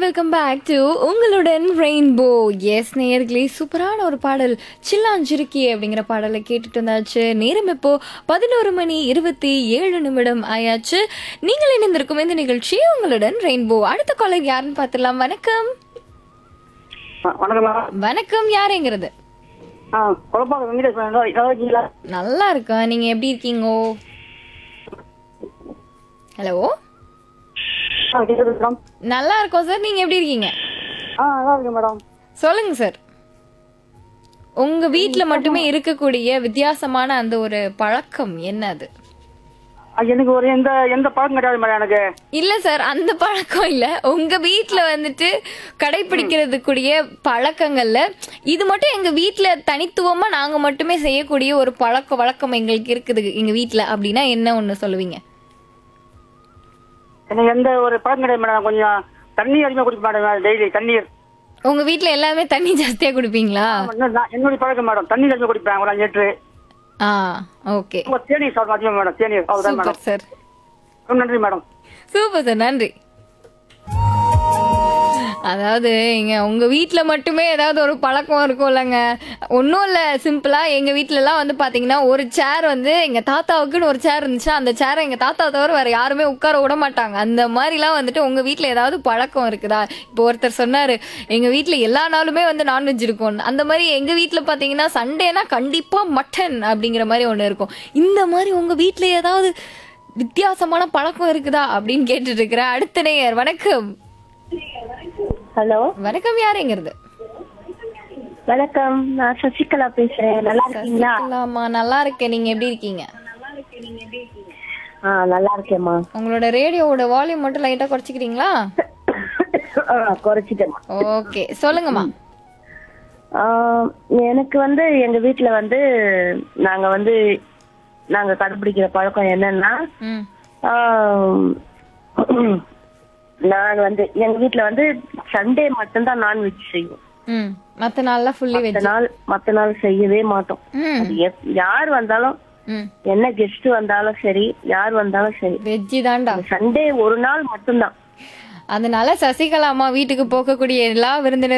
welcome back to உங்களுடன் rainbow S நேயர்களே சூப்பரான ஒரு பாடல் சில்லாஞ்சிருக்கி அப்படிங்கிற பாடலை கேட்டுட்டு வந்தாச்சு நேரம் இப்போ பதினோரு மணி இருபத்தி ஏழு நிமிடம் ஆயாச்சு நீங்கள் இணைந்திருக்கும் இந்த நிகழ்ச்சி உங்களுடன் ரெயின்போ அடுத்த காலர் யாருன்னு பார்த்துடலாம் வணக்கம் வ- வணக்கம் மேடம் வணக்கம் யாருங்கிறது ஆ குழப்பாங்க வெங்கடேஷ் மேடம் நல்லா இருக்கீங்களா நல்லா இருக்கேன் நீங்க எப்படி இருக்கீங்கோ ஹலோ ஆ கேட்குது மேடம் நல்லா இருக்கோம் சார் நீங்க எப்படி இருக்கீங்க ஆ நல்லா இருக்கேன் மேடம் சொல்லுங்க சார் உங்க வீட்ல மட்டுமே இருக்கக்கூடிய வித்தியாசமான அந்த ஒரு பழக்கம் என்ன அது ஆ, எனக்கு ஒரு எந்த எந்த பழக்கம் கிடையாது மேடம் எனக்கு இல்ல சார் அந்த பழக்கம் இல்ல உங்க வீட்ல வந்துட்டு கடைபிடிக்கிறதுக்குரிய பழக்கங்கள்ல இது மட்டும் எங்க வீட்ல தனித்துவமா நாங்க மட்டுமே செய்யக்கூடிய ஒரு பழக்க வழக்கம் எங்களுக்கு இருக்குது எங்க வீட்ல அப்படின்னா என்ன ஒண்ணு சொல்லுவீங்க எனக்கு எந்த ஒரு பழக்கம் கிடையாது மேடம் கொஞ்சம் தண்ணி அதிகமாக குடிப்பேன் மேடம் டெய்லி தண்ணீர் உங்க வீட்ல எல்லாமே தண்ணி ஜாஸ்தியா குடிப்பீங்களா இன்னும் நான் என்னுடைய பழக்கம் மேடம் தண்ணி அதிகமாக குடிப்பேன் ஒரு அஞ்சு லிட்டரு ஆ ஓகே உங்க தேநீர் சாப்பிடும் அதிகமாக மேடம் தேநீர் அவ்வளோதான் மேடம் சூப்பர் சார் ரொம்ப நன்றி மேடம் சூப்பர் சார் நன்றி அதாவது இங்க உங்க வீட்ல மட்டுமே ஏதாவது ஒரு பழக்கம் இருக்கும்லங்க ஒன்றும் இல்லை சிம்பிளா எங்க வீட்ல எல்லாம் வந்து பாத்தீங்கன்னா ஒரு சேர் வந்து எங்க தாத்தாவுக்குன்னு ஒரு சேர் இருந்துச்சு அந்த சேரை எங்க தாத்தா தவிர வேற யாருமே உட்கார விட மாட்டாங்க அந்த மாதிரிலாம் வந்துட்டு உங்க வீட்ல ஏதாவது பழக்கம் இருக்குதா இப்போ ஒருத்தர் சொன்னாரு எங்க வீட்ல எல்லா நாளுமே வந்து நான்வெஜ் இருக்கும் அந்த மாதிரி எங்க வீட்ல பாத்தீங்கன்னா சண்டேனா கண்டிப்பா மட்டன் அப்படிங்கிற மாதிரி ஒண்ணு இருக்கும் இந்த மாதிரி உங்க வீட்ல ஏதாவது வித்தியாசமான பழக்கம் இருக்குதா அப்படின்னு கேட்டுட்டு இருக்கிறேன் அடுத்த நேயர் வணக்கம் ஹலோ வணக்கம் யாருங்கிறது வணக்கம் நான் சசிகலா பேசுறேன் நல்லா இருக்கீங்களா ஆமா நல்லா இருக்கேன் நீங்க எப்படி இருக்கீங்க ஆ நல்லா இருக்கேம்மா உங்களோட ரேடியோவோட வால்யூம் மட்டும் லைட்டா குறைச்சிக்கிறீங்களா ஆ குறைச்சிட்டேம்மா ஓகே சொல்லுங்கம்மா ஆ, எனக்கு வந்து எங்க வீட்ல வந்து நாங்க வந்து நாங்க கடைபிடிக்கிற பழக்கம் என்னன்னா ம் ஆ, நாங்க வந்து எங்க வீட்ல வந்து சண்டே மட்டும்தான் நான்வெஜ் செய்வோம் ம் மத்த நாள்லாம் ஃபுல்லி மத்த வெஜ் நாள் மத்த நாள் செய்யவே மாட்டோம் ம் அது எப்- யார் வந்தாலும் ம் என்ன கெஸ்ட் வந்தாலும் சரி யார் வந்தாலும் சரி வெஜ்ஜி தான்டா சண்டே ஒரு நாள் மட்டும்தான் அதனால சசிகலா அம்மா வீட்டுக்கு போகக்கூடிய எல்லா விருந்தினர்